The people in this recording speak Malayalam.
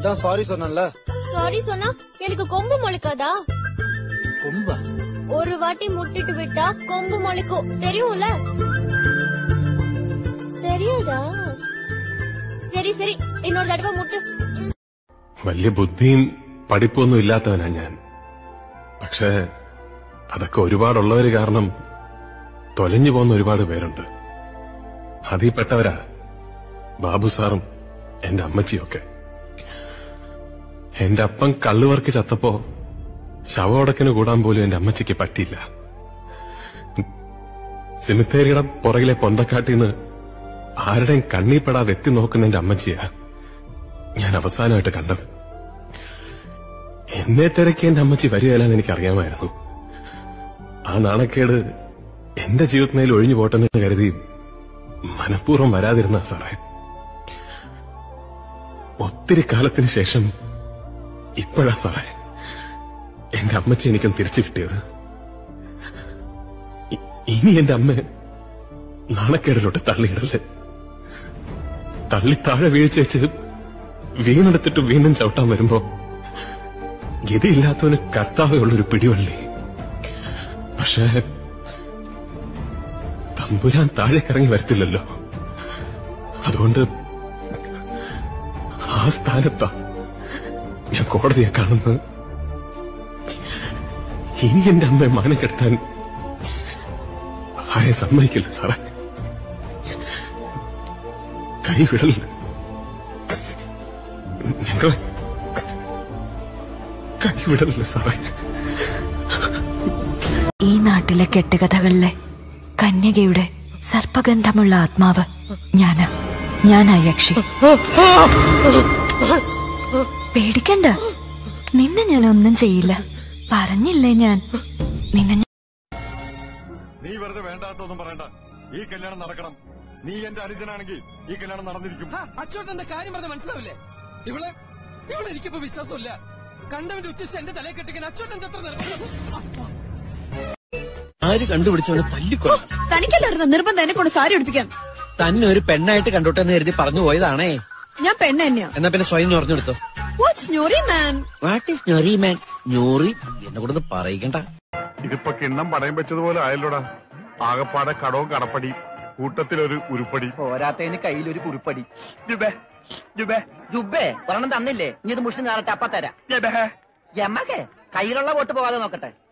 அதான் சாரி சொன்னேன்ல சாரி சொன்னா எனக்கு கொம்பு முளைக்காதா கொம்பா ஒரு வாட்டி முட்டிட்டு விட்டா கொம்பு முளைக்கும் தெரியும்ல தெரியாதா சரி சரி இன்னொரு தடவை முட்டு വലിയ ബുദ്ധിയും പഠിപ്പൊന്നും ഇല്ലാത്തവനാ ഞാൻ പക്ഷേ അതൊക്കെ ഒരുപാടുള്ളവര് കാരണം തൊലഞ്ഞു പോകുന്ന ഒരുപാട് പേരുണ്ട് അതിൽപ്പെട്ടവരാ ബാബു സാറും എന്റെ അമ്മച്ചിയൊക്കെ എന്റെ അപ്പം കള്ളുവർക്ക് ചത്തപ്പോ ശവോടക്കിന് കൂടാൻ പോലും എന്റെ അമ്മച്ചിക്ക് പറ്റിയില്ല സിമിത്തേരിയുടെ പുറകിലെ പൊന്തക്കാട്ടിന്ന് ആരുടെയും കണ്ണീപ്പെടാതെ എത്തി നോക്കുന്ന എന്റെ അമ്മച്ചിയാ ഞാൻ അവസാനമായിട്ട് കണ്ടത് എന്നെ തിരക്കി എന്റെ അമ്മച്ചി വരികയില്ലെന്ന് എനിക്കറിയാമായിരുന്നു ആ നാണക്കേട് എന്റെ ജീവിതത്തിൽ ഒഴിഞ്ഞു പോട്ടെന്ന് കരുതി മനഃപൂർവ്വം വരാതിരുന്ന സാറേ ഒത്തിരി കാലത്തിന് ശേഷം ഇപ്പോഴാ സാറേ എന്റെ അമ്മച്ചി എനിക്കും തിരിച്ചു കിട്ടിയത് ഇ- ഇനി എന്റെ അമ്മ നാണക്കേടിലോട്ട് തള്ളിയിടല്ലേ തള്ളി താഴെ വീഴ്ച വെച്ച് വീണെടുത്തിട്ട് വീണ്ടും ചവിട്ടാൻ വരുമ്പോ ഗതിയില്ലാത്തവന് കർത്താവേ ഉള്ളൊരു പിടിവള്ളി പക്ഷേ തമ്പുരാൻ താഴെ ഇറങ്ങി വരത്തില്ലല്ലോ അതുകൊണ്ട് ആ സ്ഥാനത്താ ഞാൻ കോടതിയെ കാണുന്നത് ഇനി എന്റെ അമ്മയെ മാനം കെടുത്താൻ ആരെ സമ്മതിക്കില്ല സാറേ കൈവിടൽ ഞങ്ങളെ കൈവിടലില്ല സാറേ ഈ നാട്ടിലെ കെട്ടുകഥകളിലെ കന്യകയുടെ സർപ്പഗന്ധമുള്ള ആത്മാവ് ഞാന് ഞാനാ യക്ഷി പേടിക്കണ്ട നിന്നെ ഞാൻ ഒന്നും ചെയ്യില്ല പറഞ്ഞില്ലേ ഞാൻ നിന്നെ ഞാൻ- നീ വെറുതെ വേണ്ടാത്തൊന്നും പറയണ്ട ഈ കല്യാണം നടക്കണം നീ എന്റെ അനുജനാണെങ്കിൽ ഈ കല്യാണം നടന്നിരിക്കും അച്ചോട്ടന്റെ കാര്യം പറഞ്ഞ മനസ്സിലാവില്ലേ ഇവളെ ഇവളെ എനിക്കിപ്പോ വിശ്വാസമില്ല കണ്ടവന്റെ ഉച്ചസ് എന്റെ തലയെ കെട്ടിക്കാൻ അച്ചോട്ടൻ എത്ര നിർബന്ധം ആര് കണ്ടുപിടിച്ചവനെ തല്ലിക്കൊല്ലണം തനിക്കല്ലായിരുന്നു നിർബന്ധം എന്നെ കൊണ്ട് സാരി ഉടുപ്പിക്കാൻ തന്നെ ഒരു പെണ്ണായിട്ട് കണ്ടോട്ടെന്ന് കരുതി പറഞ്ഞു പോയതാണേ ഞാൻ പെണ്ണ് തന്നെയാ എന്നാ പിന്നെ സ്വയം ഞൊറിഞ്ഞെടുത്തോ വാട്ട്സ് ഞൊറി മാൻ വാട്ട് ഈസ് ഞൊറി മാൻ ഞൊറി എന്നെ കൂടെ പറയിക്കണ്ട ഇതിപ്പോ കിണ്ണം പടയം വെച്ചതുപോലെ ആയല്ലോടാ ആകപ്പാടെ കടവും കടപ്പടി കൂട്ടത്തിലൊരു ഉരുപ്പടി പോരാത്തതിന് കയ്യിലൊരു കുറിപ്പടി ജുബേ ജുബേ ജുബേ ഒരെണ്ണം തന്നില്ലേ ഇനി ഇത് മുഷിന് ഞാറട്ടെ അപ്പ തരാം യമ്മക്കെ കയ്യിലുള്ള വോട്ട് പോകാതെ നോക്കട്ടെ